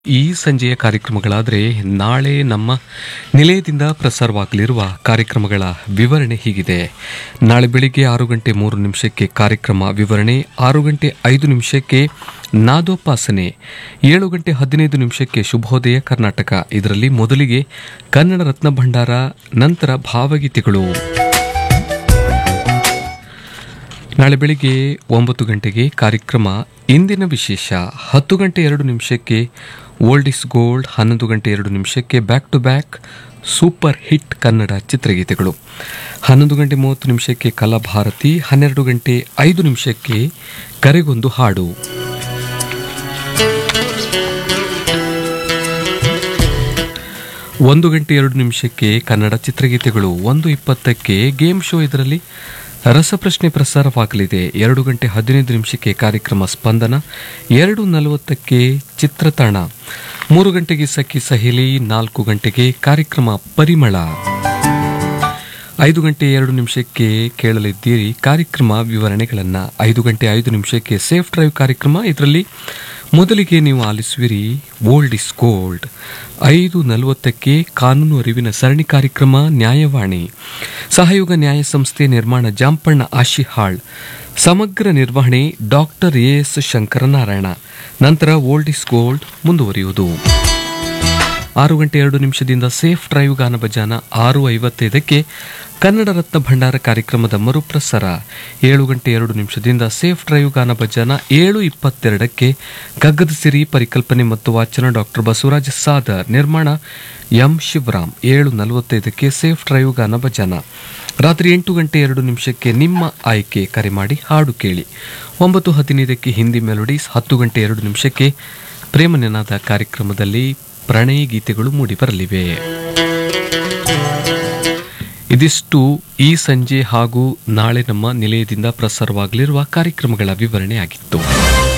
ಈ ಸಂಜೆಯ ಕಾರ್ಯಕ್ರಮಗಳಾದರೆ ನಾಳೆ ನಮ್ಮ ನಿಲಯದಿಂದ ಪ್ರಸಾರವಾಗಲಿರುವ ಕಾರ್ಯಕ್ರಮಗಳ ವಿವರಣೆ ಹೀಗಿದೆ ನಾಳೆ ಬೆಳಿಗ್ಗೆ ಆರು ಗಂಟೆ ಮೂರು ನಿಮಿಷಕ್ಕೆ ಕಾರ್ಯಕ್ರಮ ವಿವರಣೆ ಆರು ಗಂಟೆ ಐದು ನಿಮಿಷಕ್ಕೆ ನಾದೋಪಾಸನೆ ಏಳು ಗಂಟೆ ಹದಿನೈದು ನಿಮಿಷಕ್ಕೆ ಶುಭೋದಯ ಕರ್ನಾಟಕ ಇದರಲ್ಲಿ ಮೊದಲಿಗೆ ಕನ್ನಡ ರತ್ನ ಭಂಡಾರ ನಂತರ ಭಾವಗೀತೆಗಳು ನಾಳೆ ಬೆಳಿಗ್ಗೆ ಒಂಬತ್ತು ಗಂಟೆಗೆ ಕಾರ್ಯಕ್ರಮ ಇಂದಿನ ವಿಶೇಷ ಹತ್ತು ಗಂಟೆ ಎರಡು ನಿಮಿಷಕ್ಕೆ ಓಲ್ಡ್ ಇಸ್ ಗೋಲ್ಡ್ ಹನ್ನೊಂದು ಗಂಟೆ ಎರಡು ನಿಮಿಷಕ್ಕೆ back to back super hit Kannada ಚಿತ್ರಗೀತೆಗಳು ಹನ್ನೊಂದು ಗಂಟೆ ಮೂವತ್ತು ನಿಮಿಷಕ್ಕೆ ಕಲಾಭಾರತಿ ಹನ್ನೆರಡು ಗಂಟೆ ಐದು ನಿಮಿಷಕ್ಕೆ ಕರೆಗೊಂದು ಹಾಡು ಒಂದು ಗಂಟೆ ಎರಡು ನಿಮಿಷಕ್ಕೆ ಕನ್ನಡ ಚಿತ್ರಗೀತೆಗಳು ಒಂದು ಇಪ್ಪತ್ತಕ್ಕೆ ಗೇಮ್ ಶೋ ಇದರಲ್ಲಿ ರಸಪ್ರಶ್ನೆ ಪ್ರಸಾರವಾಗಲಿದೆ ಎರಡು ಗಂಟೆ ಹದಿನೈದು ನಿಮಿಷಕ್ಕೆ ಕಾರ್ಯಕ್ರಮ ಸ್ಪಂದನ ಎರಡು ನಲವತ್ತಕ್ಕೆ ಚಿತ್ರತಾಣ ಮೂರು ಗಂಟೆಗೆ ಸಖಿ ಸಹೇಲಿ ನಾಲ್ಕು ಗಂಟೆಗೆ ಕಾರ್ಯಕ್ರಮ ಪರಿಮಳ ಐದು ಗಂಟೆ ಎರಡು ನಿಮಿಷಕ್ಕೆ ಕೇಳಲಿದ್ದೀರಿ ಕಾರ್ಯಕ್ರಮ ವಿವರಣೆಗಳನ್ನು ಐದು ಗಂಟೆ ಐದು ನಿಮಿಷಕ್ಕೆ ಸೇಫ್ ಡ್ರೈವ್ ಕಾರ್ಯಕ್ರಮ ಇದರಲ್ಲಿ ಮೊದಲಿಗೆ ನೀವು ಆಲಿಸುವಿರಿ ಓಲ್ಡ್ ಇಸ್ ಗೋಲ್ಡ್ ಐದು ನಲವತ್ತಕ್ಕೆ ಕಾನೂನು ಅರಿವಿನ ಸರಣಿ ಕಾರ್ಯಕ್ರಮ ನ್ಯಾಯವಾಣಿ ಸಹಯೋಗ ನ್ಯಾಯ ಸಂಸ್ಥೆ ನಿರ್ಮಾಣ ಜಾಂಪಣ್ಣ ಆಶಿಹಾಳ್ ಸಮಗ್ರ ನಿರ್ವಹಣೆ ಡಾಕ್ಟರ್ ಎ ಎಸ್ ಶಂಕರನಾರಾಯಣ ನಂತರ ಓಲ್ಡ್ ಇಸ್ ಗೋಲ್ಡ್ ಮುಂದುವರಿಯುವುದು ಆರು ಗಂಟೆ ಎರಡು ನಿಮಿಷದಿಂದ ಸೇಫ್ ಡ್ರೈವ್ ಗಾನ ಭಜಾನ ಆರು ಐವತ್ತೈದಕ್ಕೆ ಕನ್ನಡ ರತ್ನ ಭಂಡಾರ ಕಾರ್ಯಕ್ರಮದ ಮರುಪ್ರಸಾರ ಏಳು ಗಂಟೆ ಎರಡು ನಿಮಿಷದಿಂದ ಸೇಫ್ ಡ್ರೈವ್ ಗಾನ ಭಜಾನ ಏಳು ಇಪ್ಪತ್ತೆರಡಕ್ಕೆ ಕಗ್ಗದ ಸಿರಿ ಪರಿಕಲ್ಪನೆ ಮತ್ತು ವಾಚನ ಡಾಕ್ಟರ್ ಬಸವರಾಜ ಸಾದರ್ ನಿರ್ಮಾಣ ಎಂ ಶಿವರಾಮ್ ಏಳು ನಲವತ್ತೈದಕ್ಕೆ ಸೇಫ್ ಡ್ರೈವ್ ಗಾನ ಭಜಾನ ರಾತ್ರಿ ಎಂಟು ಗಂಟೆ ಎರಡು ನಿಮಿಷಕ್ಕೆ ನಿಮ್ಮ ಆಯ್ಕೆ ಕರೆ ಮಾಡಿ ಹಾಡು ಕೇಳಿ ಒಂಬತ್ತು ಹದಿನೈದಕ್ಕೆ ಹಿಂದಿ ಮೆಲೋಡೀಸ್ ಹತ್ತು ಗಂಟೆ ಎರಡು ನಿಮಿಷಕ್ಕೆ ಪ್ರೇಮ ನೆನಾದ ಕಾರ್ಯಕ್ರಮದಲ್ಲಿ ಪ್ರಣಯ ಗೀತೆಗಳು ಮೂಡಿಬರಲಿವೆ ಇದಿಷ್ಟು ಈ ಸಂಜೆ ಹಾಗೂ ನಾಳೆ ನಮ್ಮ ನಿಲಯದಿಂದ ಪ್ರಸಾರವಾಗಲಿರುವ ಕಾರ್ಯಕ್ರಮಗಳ ವಿವರಣೆಯಾಗಿತ್ತು